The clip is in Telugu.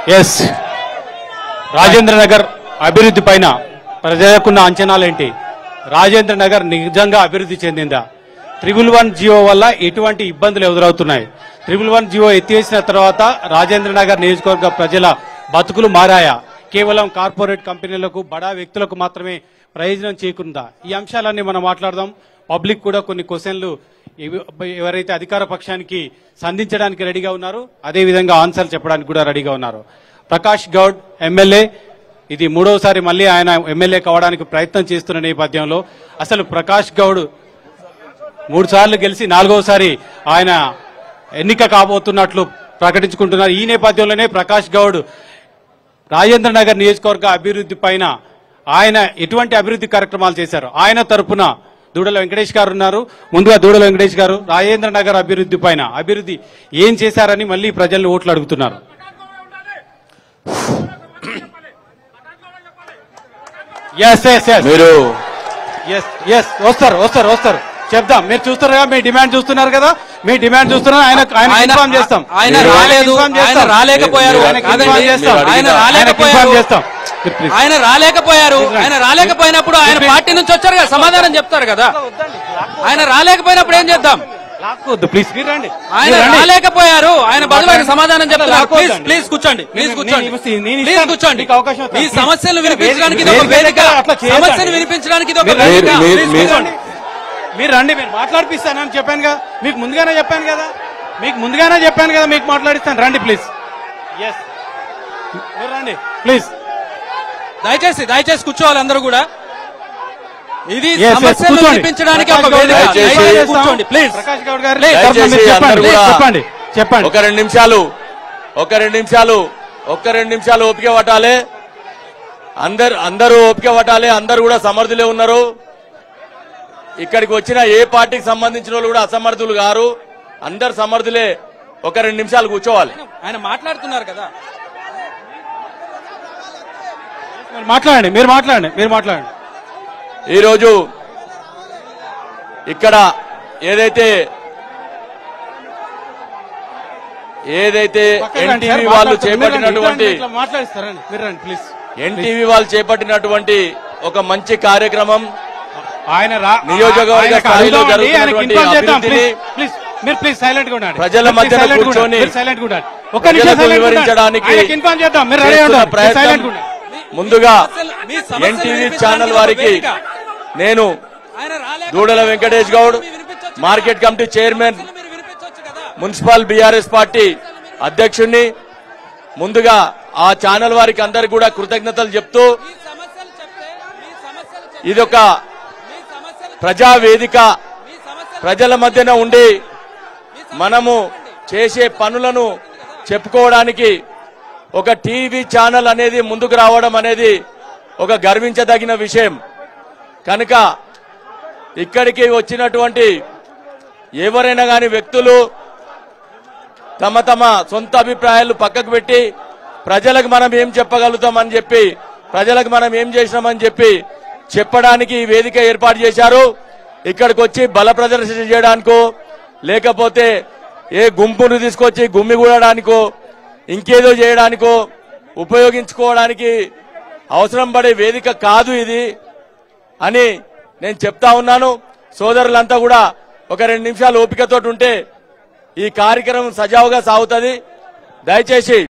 ఎస్ రాజేంద్ర నగర్ అభివృద్ధి పైన ప్రజలకున్న అంచనాలేంటి రాజేంద్ర నగర్ నిజంగా అభివృద్ధి చెందిందా త్రిబుల్ వన్ జియో వల్ల ఎటువంటి ఇబ్బందులు ఎదురవుతున్నాయి త్రిబుల్ వన్ జియో ఎత్తివేసిన తర్వాత రాజేంద్ర నగర్ నియోజకవర్గ ప్రజల బతుకులు మారాయా కేవలం కార్పొరేట్ కంపెనీలకు బడా వ్యక్తులకు మాత్రమే ప్రయోజనం చేకూరుందా ఈ అంశాలన్నీ మనం మాట్లాడదాం పబ్లిక్ కూడా కొన్ని క్వశ్చన్లు ఎవ- ఎవరైతే అధికార పక్షానికి సంధించడానికి రెడీగా ఉన్నారు అదే విధంగా ఆన్సర్ చెప్పడానికి కూడా రెడీగా ఉన్నారు ప్రకాష్ గౌడ్ ఎమ్మెల్యే ఇది మూడవసారి మళ్ళీ ఆయన ఎమ్మెల్యే కావడానికి ప్రయత్నం చేస్తున్న నేపథ్యంలో అసలు ప్రకాష్ గౌడ్ మూడు సార్లు గెలిచి నాలుగవసారి ఆయన ఎన్నిక కాబోతున్నట్లు ప్రకటించుకుంటున్నారు ఈ నేపథ్యంలోనే ప్రకాష్ గౌడ్ రాజేంద్ర నగర్ నియోజకవర్గ అభివృద్ధి పైన ఆయన ఎటువంటి అభివృద్ధి కార్యక్రమాలు చేశారు ఆయన తరపున దూడల వెంకటేష్ గారు ఉన్నారు ముందుగా దూడల వెంకటేష్ గారు రాజేంద్ర నగర్ అభివృద్ధి పైన అభివృద్ధి ఏం చేశారని మళ్ళీ ప్రజల్ని ఓట్లు అడుగుతున్నారు ఎస్ ఎస్ ఎస్ మీరు ఎస్ ఎస్ వస్తారు వస్తారు వస్తారు చెప్దాం మీరు చూస్తారు కదా మీ డిమాండ్ చూస్తున్నారు కదా మీ డిమాండ్ చూస్తున్నారు ఆయన ఆయన ఆయన ఇన్ఫార్మ్ చేస్తాం ఆయన మీరు- రాలేదు ఇన్ఫార్మ్ ఆయన చేస్తాం. రాలేకపోయారు మీరు- ఆయనకి కాదండి, ఇన్ఫార్మ్ చేస్తాం మీరు ఆయన అడిగిన- ఆయనకి రాలేకపోయారు ఇన్ఫార్మ్ చేస్తాం Please. ఆయన రాలేకపోయారు ఆయన రాలేకపోయినప్పుడు ఆయన Please. పార్టీ నుంచి వచ్చారు కదా సమాధానం చెప్తారు కదా ఆయన రాలేకపోయినప్పుడు ఏం చేద్దాం లాక్కోవద్దు ప్లీజ్ మీరు రండి ఆయన మీరు రండి. రాలేకపోయారు ఆయన బదులు ఆయన సమాధానం చెప్తారు ప్లీజ్ లాక్కోవద్దండి. ప్లీజ్ కూర్చోండి ప్లీజ్ నేను- కూర్చోండి నేను ఇస్తాను, నేను ప్లీజ్ ఇస్తాను. కూర్చోండి మీకు అవకాశం ఇస్తాను. ఈ సమస్యలు Please. వినిపించడానికి ఇది వేరే- ఒక వేరే వేదిక దగ్గర అట్లా చేయొద్దండి. సమస్యలు వినిపించడానికి ఇది ఒక మీరు- వేదిక మీరు- ప్లీజ్ మీరు- కూర్చోండి మీరు రండి మీరు మాట్లాడిపిస్తానని చెప్పాను కదా మీకు ముందుగానే చెప్పాను కదా మీకు ముందుగానే చెప్పాను కదా మీకు మాట్లాడిస్తాను రండి ప్లీజ్ ఎస్ మీరు రండి ప్లీజ్ దయచేసి దయచేసి కూర్చోవాలి అందరూ కూడా ఇది Yes, yes, సమస్యలు కూర్చోండి. వినిపించడానికి ఒక ప్రకాష్ గౌడ్ వేదిక గారు, దయచేసి దయచేసి చేస్తాం. కూర్చోండి ప్లీజ్ ప్రకాష్ గౌడ్ గారు Please. తరపున మీరు దయచేసి చెప్పండి అందరూ ప్లీజ్ కూడా చెప్పండి చెప్పండి ఒక రెండు నిమిషాలు ఒక రెండు నిమిషాలు ఒక్క రెండు నిమిషాలు ఓపిక పట్టాలి అందరు అందరూ ఓపిక పట్టాలి అందరూ కూడా సమర్థులే ఉన్నారు ఇక్కడికి వచ్చిన ఏ పార్టీకి సంబంధించిన వాళ్ళు కూడా అసమర్థులు గారు అందరు సమర్థులే ఒక రెండు నిమిషాలు కూర్చోవాలి ఆయన మాట్లాడుతున్నారు కదా మీరు మాట్లాడండి మీరు మాట్లాడండి మీరు మాట్లాడండి ఈరోజు ఇక్కడ ఏదైతే ఏదైతే పక్కకి రండి, ఎన్టీవీ సార్, వాళ్ళు మాట్లాడతారు. మీరు రండి, చేపట్టినటువంటి ఇట్లా మాట్లాడిస్తారండి మీరు రండి ప్లీజ్ ఎన్టీవీ వాళ్ళు చేపట్టినటువంటి ఒక మంచి కార్యక్రమం ఆయన రా నియోజకవర్గ ఆయనకు స్థాయిలో అడుగుదామండి, ఆయనకు జరుగుతున్నటువంటి ఇన్ఫార్మ్ చేద్దాం అభివృద్ధిని ప్లీజ్ ప్లీజ్ మీరు ప్లీజ్ సైలెంట్ గా ఉండండి ప్రజల మీరు మధ్యన silent గా కూర్చొని ఉండండి. మీరు సైలెంట్ గా ఉండండి ఒక్క నిమిషం ప్రజలకు silent గా ఉండండి. వివరించడానికి ఆయనకు ఇన్ఫార్మ్ చేద్దాం మీరు రెడీ చేస్తున్న ఉండండి మీరు సైలెంట్ గా ప్రయత్నం ఉండండి ముందుగా మీ సమస్యలు ఎన్టీవీ వినిపించడానికి ఛానల్ ఒక వారికి వేదిక. నేను ఆయన రాలేకపోతే దూడల వెంకటేష్ గౌడ్ మీరు వినిపించొచ్చు కదా. మార్కెట్ కమిటీ చైర్మన్ మీరు వినిపించొచ్చు కదా మున్సిపల్ బీఆర్ఎస్ పార్టీ అధ్యక్షుణ్ణి ముందుగా ఆ ఛానల్ వారికి అందరికి కూడా కృతజ్ఞతలు చెప్తూ మీ సమస్యలు చెప్తే మీ సమస్యలు చెప్తే ఇదొక మీ సమస్యలు ప్రజా వేదిక మీ సమస్యలు ప్రజల మధ్యన ఉండి మనము చేసే పనులను చెప్పుకోవడానికి ఒక టీవీ ఛానల్ అనేది ముందుకు రావడం అనేది ఒక గర్వించదగిన విషయం కనుక ఇక్కడికి వచ్చినటువంటి ఎవరైనా కాని వ్యక్తులు తమ తమ సొంత అభిప్రాయాలు పక్కకు పెట్టి ప్రజలకు మనం ఏం చెప్పగలుగుతామని చెప్పి ప్రజలకు మనం ఏం చేసినామని చెప్పి చెప్పడానికి ఈ వేదిక ఏర్పాటు చేశారు ఇక్కడికి వచ్చి బల ప్రదర్శన చేయడానికో లేకపోతే ఏ గుంపును తీసుకొచ్చి గుమ్మిగూడడానికో ఇంకేదో చేయడానికో ఉపయోగించుకోవడానికి అవసరం పడే వేదిక కాదు ఇది అని నేను చెప్తా ఉన్నాను సోదరులంతా కూడా ఒక రెండు నిమిషాలు ఓపికతోటి ఉంటే ఈ కార్యక్రమం సజావుగా సాగుతుంది దయచేసి